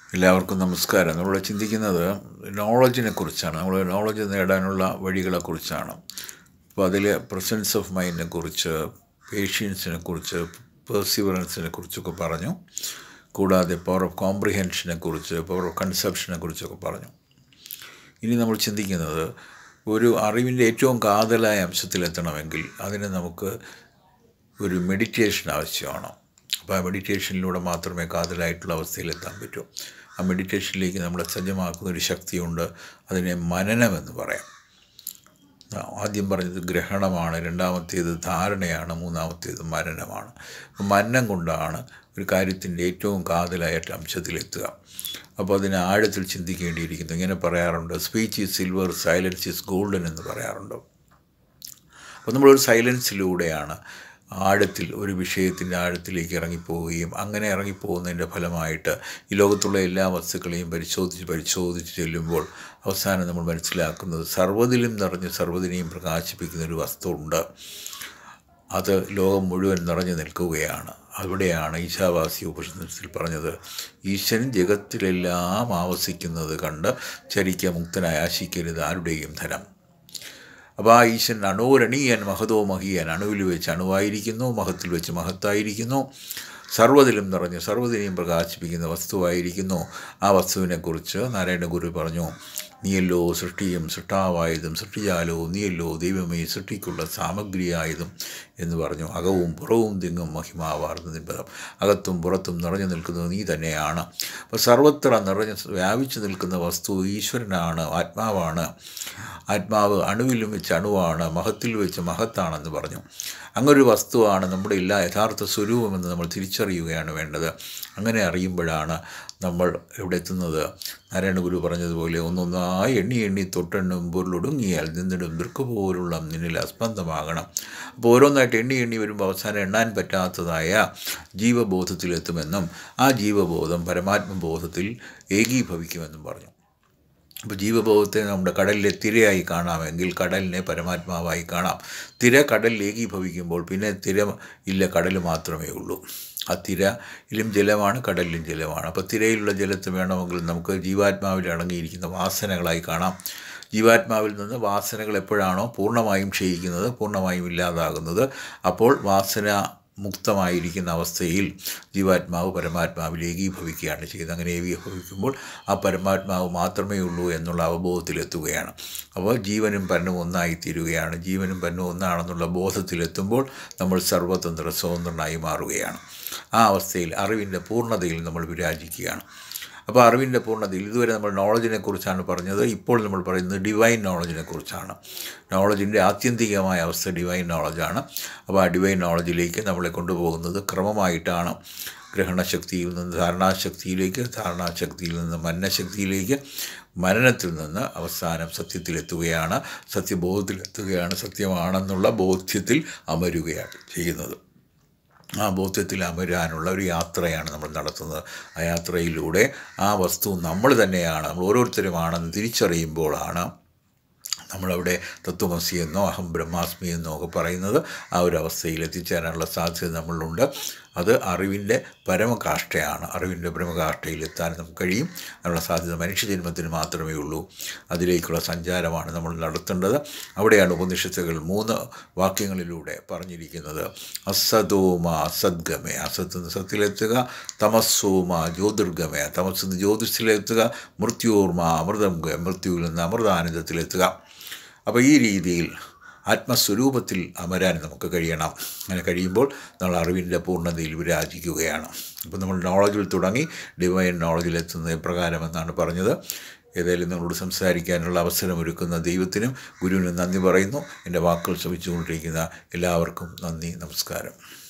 എല്ലാവർക്കും നമസ്കാരം നമ്മൾ ചിന്തിക്കുന്നത് നോളജിനെ കുറിച്ചാണ് നമ്മൾ നോളജ് നേടാനുള്ള വഴികളെ കുറിച്ചാണ് അപ്പോൾ അതിൽ പ്രസൻസ് ഓഫ് മൈൻഡിനെ കുറിച്ച് പേഷ്യൻസിനെ കുറിച്ച് പെർസിവറൻസിനെ കുറിച്ചൊക്കെ പറഞ്ഞു കൂടാതെ പവർ ഓഫ് കോംപ്രിഹെൻഷനെ കുറിച്ച് പവർ ഓഫ് കൺസെപ്ഷനെ കുറിച്ചൊക്കെ പറഞ്ഞു ഇനി നമ്മൾ ചിന്തിക്കുന്നത് ഒരു അറിവിൻ്റെ ഏറ്റവും കാതലായ അംശത്തിലെത്തണമെങ്കിൽ അതിന് നമുക്ക് ഒരു മെഡിറ്റേഷൻ ആവശ്യമാണ് അപ്പോൾ ആ മെഡിറ്റേഷനിലൂടെ മാത്രമേ കാതലായിട്ടുള്ള അവസ്ഥയിലെത്താൻ പറ്റൂ ആ മെഡിറ്റേഷനിലേക്ക് നമ്മളെ സജ്ജമാക്കുന്ന ഒരു ശക്തിയുണ്ട് അതിനെ മനനമെന്ന് പറയാം ആദ്യം പറഞ്ഞത് ഗ്രഹണമാണ് രണ്ടാമത്തേത് ധാരണയാണ് മൂന്നാമത്തേത് മനനമാണ് അപ്പോൾ മനനം കൊണ്ടാണ് ഒരു കാര്യത്തിൻ്റെ ഏറ്റവും കാതലായ അംശത്തിലെത്തുക അപ്പോൾ അതിനെ ആഴത്തിൽ ചിന്തിക്കേണ്ടിയിരിക്കുന്നു ഇങ്ങനെ പറയാറുണ്ട് speech is silver silence is golden എന്ന് പറയാറുണ്ട് അപ്പോൾ നമ്മളൊരു സൈലൻസിലൂടെയാണ് ആഴത്തിൽ ഒരു വിഷയത്തിൻ്റെ ആഴത്തിലേക്ക് ഇറങ്ങിപ്പോവുകയും അങ്ങനെ ഇറങ്ങിപ്പോകുന്നതിൻ്റെ ഫലമായിട്ട് ഈ ലോകത്തുള്ള എല്ലാ വസ്തുക്കളെയും പരിശോധിച്ച് പരിശോധിച്ച് ചെല്ലുമ്പോൾ അവസാനം നമ്മൾ മനസ്സിലാക്കുന്നത് സർവ്വതിലും നിറഞ്ഞ് സർവ്വതിനെയും പ്രകാശിപ്പിക്കുന്ന ഒരു വസ്തു ഉണ്ട് അത് ലോകം മുഴുവൻ നിറഞ്ഞു നിൽക്കുകയാണ് അവിടെയാണ് ഈശാവാസി ഉപനിഷത്തിൽ പറഞ്ഞത് ഈശ്വരൻ ജഗത്തിലെല്ലാം ആവസിക്കുന്നത് കണ്ട് ചരിക്ക മുക്തനായി ആശിക്കരുത് ആരുടെയും ധനം അപ്പോൾ ആ ഈശ്വരൻ അണുവരണീയൻ മഹതോ മഹിയൻ അണുവിൽ വെച്ച് അണുവായിരിക്കുന്നു മഹത്തിൽ വെച്ച് മഹത്തായിരിക്കുന്നു സർവ്വതിലും നിറഞ്ഞ് സർവ്വതിനെയും പ്രകാശിപ്പിക്കുന്ന വസ്തുവായിരിക്കുന്നു ആ വസ്തുവിനെക്കുറിച്ച് നാരായണ ഗുരു പറഞ്ഞു നീയല്ലോ സൃഷ്ടിയും സൃഷ്ടാവായതും സൃഷ്ടിജാലവും നീയല്ലോ ദൈവമേ സൃഷ്ടിക്കുള്ള സാമഗ്രിയായതും എന്ന് പറഞ്ഞു അകവും പുറവും തിങ്ങും മഹിമാവാർന്ന നിബന്ധം അകത്തും പുറത്തും നിറഞ്ഞു നിൽക്കുന്നത് നീ തന്നെയാണ് അപ്പോൾ സർവത്ര നിറഞ്ഞ് വ്യാപിച്ചു നിൽക്കുന്ന വസ്തു ഈശ്വരനാണ് ആത്മാവാണ് ആത്മാവ് അണുവിലും വെച്ച് അണുവാണ് മഹത്തിൽ വെച്ച് മഹത്താണെന്ന് പറഞ്ഞു അങ്ങനൊരു വസ്തുവാണ് നമ്മുടെ എല്ലാ യഥാർത്ഥ സ്വരൂപമെന്ന് നമ്മൾ തിരിച്ചറിയുകയാണ് വേണ്ടത് അങ്ങനെ അറിയുമ്പോഴാണ് നമ്മൾ ഇവിടെ എത്തുന്നത് നാരായണ ഗുരു പറഞ്ഞതുപോലെ ഒന്നൊന്നായി എണ്ണി എണ്ണി തൊട്ടെണ്ണും പൊരുളൊടുങ്ങിയാൽ നിന്നിടും ദൃക്ക് പോലുള്ള നിന്നിൽ അസ്പന്ദമാകണം അപ്പോൾ ഓരോന്നായിട്ട് എണ്ണി എണ്ണി വരുമ്പോൾ അവസാനം എണ്ണാൻ പറ്റാത്തതായ ജീവബോധത്തിലെത്തുമെന്നും ആ ജീവബോധം പരമാത്മബോധത്തിൽ ഏകീഭവിക്കുമെന്നും പറഞ്ഞു അപ്പോൾ ജീവബോധത്തെ നമ്മുടെ കടലിലെ തിരയായി കാണാമെങ്കിൽ കടലിനെ പരമാത്മാവായി കാണാം തിര കടലിൽ ഏകീഭവിക്കുമ്പോൾ പിന്നെ തിര ഇല്ല കടൽ മാത്രമേ ഉള്ളൂ ആ തിരയിലും ജലമാണ് കടലിലും ജലമാണ് അപ്പോൾ തിരയിലുള്ള ജലത്ത് വേണമെങ്കിൽ നമുക്ക് ജീവാത്മാവിൽ അടങ്ങിയിരിക്കുന്ന വാസനകളായി കാണാം ജീവാത്മാവിൽ നിന്ന് വാസനകൾ എപ്പോഴാണോ പൂർണ്ണമായും ക്ഷയിക്കുന്നത് പൂർണ്ണമായും ഇല്ലാതാകുന്നത് അപ്പോൾ വാസന മുക്തമായിരിക്കുന്ന അവസ്ഥയിൽ ജീവാത്മാവ് പരമാത്മാവിൽ ഏകീഭവിക്കുകയാണ് ചെയ്യുന്നത് അങ്ങനെ ഏകീഭവിക്കുമ്പോൾ ആ പരമാത്മാവ് മാത്രമേ ഉള്ളൂ എന്നുള്ള അവബോധത്തിലെത്തുകയാണ് അപ്പോൾ ജീവനും പരനും ഒന്നായി തീരുകയാണ് ജീവനും പരനും ഒന്നാണെന്നുള്ള ബോധത്തിലെത്തുമ്പോൾ നമ്മൾ സർവതന്ത്ര സ്വതന്ത്രനായി മാറുകയാണ് ആ അവസ്ഥയിൽ അറിവിൻ്റെ പൂർണ്ണതയിൽ നമ്മൾ വിരാജിക്കുകയാണ് അപ്പോൾ അറിവിൻ്റെ പൂർണ്ണതയിൽ ഇതുവരെ നമ്മൾ നോളജിനെ കുറിച്ചാണ് പറഞ്ഞത് ഇപ്പോൾ നമ്മൾ പറയുന്നത് ഡിവൈൻ നോളജിനെ കുറിച്ചാണ് നോളജിൻ്റെ ആത്യന്തികമായ അവസ്ഥ ഡിവൈൻ നോളജാണ് അപ്പോൾ ആ ഡിവൈൻ നോളജിലേക്ക് നമ്മളെ കൊണ്ടുപോകുന്നത് ക്രമമായിട്ടാണ് ഗ്രഹണശക്തിയിൽ നിന്ന് ധാരണാശക്തിയിലേക്ക് ധാരണാശക്തിയിൽ നിന്ന് മനനശക്തിയിലേക്ക് മനനത്തിൽ നിന്ന് അവസാനം സത്യത്തിലെത്തുകയാണ് സത്യബോധത്തിലെത്തുകയാണ് സത്യമാണെന്നുള്ള ബോധ്യത്തിൽ അമരുകയാണ് ചെയ്യുന്നത് ആ ബോധ്യത്തിൽ അമരാനുള്ള ഒരു യാത്രയാണ് നമ്മൾ നടത്തുന്നത് ആ യാത്രയിലൂടെ ആ വസ്തു നമ്മൾ തന്നെയാണ് നമ്മൾ ഓരോരുത്തരുമാണെന്ന് തിരിച്ചറിയുമ്പോഴാണ് നമ്മളവിടെ തത്വമസി എന്നോ അഹം ബ്രഹ്മാസ്മി എന്നോ ഒക്കെ പറയുന്നത് ആ ഒരു അവസ്ഥയിൽ എത്തിച്ചേരാനുള്ള സാധ്യത നമ്മളിലുണ്ട് അത് അറിവിൻ്റെ പരമകാഷ്ഠയാണ് അറിവിൻ്റെ പരമകാഷ്ഠയിൽ എത്താൻ നമുക്ക് കഴിയും അതിനുള്ള സാധ്യത മനുഷ്യജന്മത്തിന് മാത്രമേ ഉള്ളൂ അതിലേക്കുള്ള സഞ്ചാരമാണ് നമ്മൾ നടത്തേണ്ടത് അവിടെയാണ് ഉപനിഷത്തുകൾ മൂന്ന് വാക്യങ്ങളിലൂടെ പറഞ്ഞിരിക്കുന്നത് അസതോമ അസദ്ഗമേ അസത്ത് സത്തിലെത്തുക തമസ്സോമ ജ്യോതിർഗമേ തമസ് ജ്യോതിഷത്തിലെത്തുക മൃത്യോർമ അമൃതം മൃത്യുവിൽ നിന്ന് അമൃതാനന്ദത്തിലെത്തുക അപ്പോൾ ഈ രീതിയിൽ ആത്മസ്വരൂപത്തിൽ അമരാൻ നമുക്ക് കഴിയണം അങ്ങനെ കഴിയുമ്പോൾ നമ്മൾ അറിവിൻ്റെ പൂർണ്ണതയിൽ വിരാജിക്കുകയാണ് അപ്പോൾ നമ്മൾ നോളജിൽ തുടങ്ങി ഡിവൈൻ നോളജിലെത്തുന്നത് എപ്രകാരമെന്നാണ് പറഞ്ഞത് ഏതായാലും നിങ്ങളോട് സംസാരിക്കാനുള്ള അവസരമൊരുക്കുന്ന ദൈവത്തിനും ഗുരുവിനും നന്ദി പറയുന്നു എൻ്റെ വാക്കുകൾ ശ്രമിച്ചുകൊണ്ടിരിക്കുന്ന എല്ലാവർക്കും നന്ദി നമസ്കാരം